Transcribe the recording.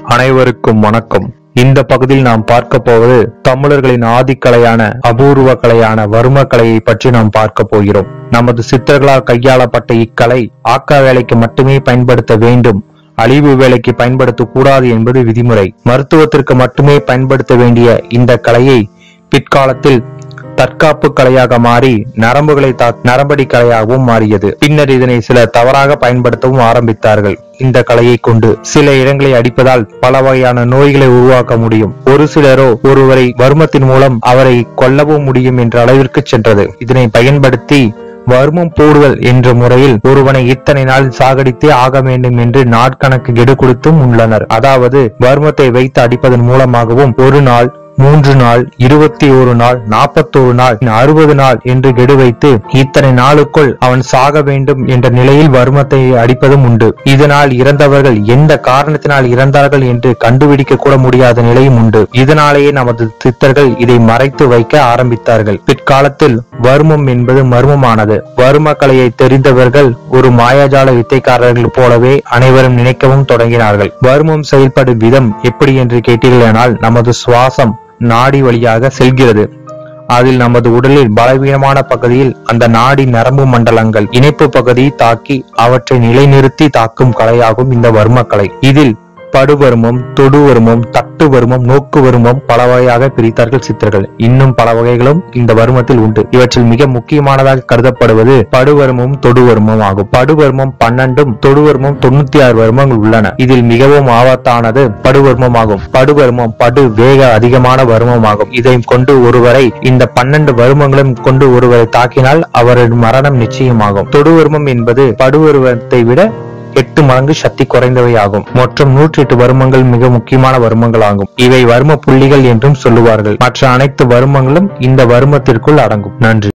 அனைவருக்கும் வணக்கம் இந்த பகுதியில் நாம் பார்க்க போவது தமிழர்களின் ஆதிக்கலையான அபூர்வ கலையான வர்ம கலையை பற்றி நாம் பார்க்க போகிறோம் நமது சித்தர்களால் கையாளப்பட்ட இக்கலை ஆக்க வேலைக்கு மட்டுமே பயன்படுத்த வேண்டும் அழிவு வேலைக்கு பயன்படுத்தக் கூடாது என்பது விதிமுறை மருத்துவத்திற்கு மட்டுமே பயன்படுத்த வேண்டிய இந்த கலையை பிற்காலத்தில் தற்காப்பு கலையாக மாறி நரம்புகளை தா நரம்படி கலையாகவும் மாறியது பின்னர் இதனை சிலர் தவறாக பயன்படுத்தவும் ஆரம்பித்தார்கள் இந்த கலையை கொண்டு சில இடங்களை அடிப்பதால் பல வகையான நோய்களை உருவாக்க முடியும் ஒரு சிலரோ ஒருவரை வர்மத்தின் மூலம் அவரை கொல்லவும் முடியும் என்ற அளவிற்கு சென்றது இதனை பயன்படுத்தி வர்மம் போடுதல் என்ற முறையில் ஒருவனை இத்தனை நாள் சாகடித்தே ஆக வேண்டும் என்று நாட்கணக்கு கெடு கொடுத்தும் உள்ளனர் அதாவது வர்மத்தை வைத்து அடிப்பதன் மூலமாகவும் ஒரு நாள் மூன்று நாள் இருபத்தி ஒரு நாள் நாற்பத்தோரு நாள் அறுபது நாள் என்று கெடு வைத்து இத்தனை நாளுக்குள் அவன் சாக வேண்டும் என்ற நிலையில் வர்மத்தை அடிப்பதும் உண்டு இதனால் இறந்தவர்கள் எந்த காரணத்தினால் இறந்தார்கள் என்று கண்டுபிடிக்க கூட முடியாத நிலையும் உண்டு இதனாலேயே நமது சித்தர்கள் இதை மறைத்து வைக்க ஆரம்பித்தார்கள் பிற்காலத்தில் வர்மம் என்பது மர்மமானது வர்ம கலையை தெரிந்தவர்கள் ஒரு மாயாஜால வித்தைக்காரர்கள் போலவே அனைவரும் நினைக்கவும் தொடங்கினார்கள் வர்மம் செயல்படும் விதம் எப்படி என்று கேட்டீர்களானால் நமது சுவாசம் நாடி வழியாக செல்கிறது அதில் நமது உடலில் பலவீனமான பகுதியில் அந்த நாடி நரம்பு மண்டலங்கள் இணைப்பு பகுதியை தாக்கி அவற்றை நிலைநிறுத்தி தாக்கும் கலையாகும் இந்த வர்மக்கலை இதில் படுவர்மம் தொடுவர்மம் தட்டு வர்மம் நோக்கு வர்மம் பல வகையாக பிரித்தார்கள் சித்தர்கள் இன்னும் பல வகைகளும் இந்த வர்மத்தில் உண்டு இவற்றில் மிக முக்கியமானதாக கருதப்படுவது படுவர்மம் தொடுவர்மம் ஆகும் படுவர்மம் பன்னெண்டும் தொடுவர்மம் தொண்ணூத்தி ஆறு வர்மங்கள் உள்ளன இதில் மிகவும் ஆபத்தானது படுவர்மம் ஆகும் படுவர்மம் படு வேக அதிகமான வர்மம் ஆகும் இதை கொண்டு ஒருவரை இந்த பன்னெண்டு வருமங்களும் கொண்டு ஒருவரை தாக்கினால் அவரது மரணம் நிச்சயமாகும் தொடுவர்மம் என்பது படுவருவத்தை விட எட்டு மடங்கு சக்தி குறைந்தவை ஆகும் மொத்தம் நூற்றி எட்டு வருமங்கள் மிக முக்கியமான வருமங்கள் ஆகும் இவை வர்ம புள்ளிகள் என்றும் சொல்லுவார்கள் மற்ற அனைத்து வருமங்களும் இந்த வருமத்திற்குள் அடங்கும் நன்றி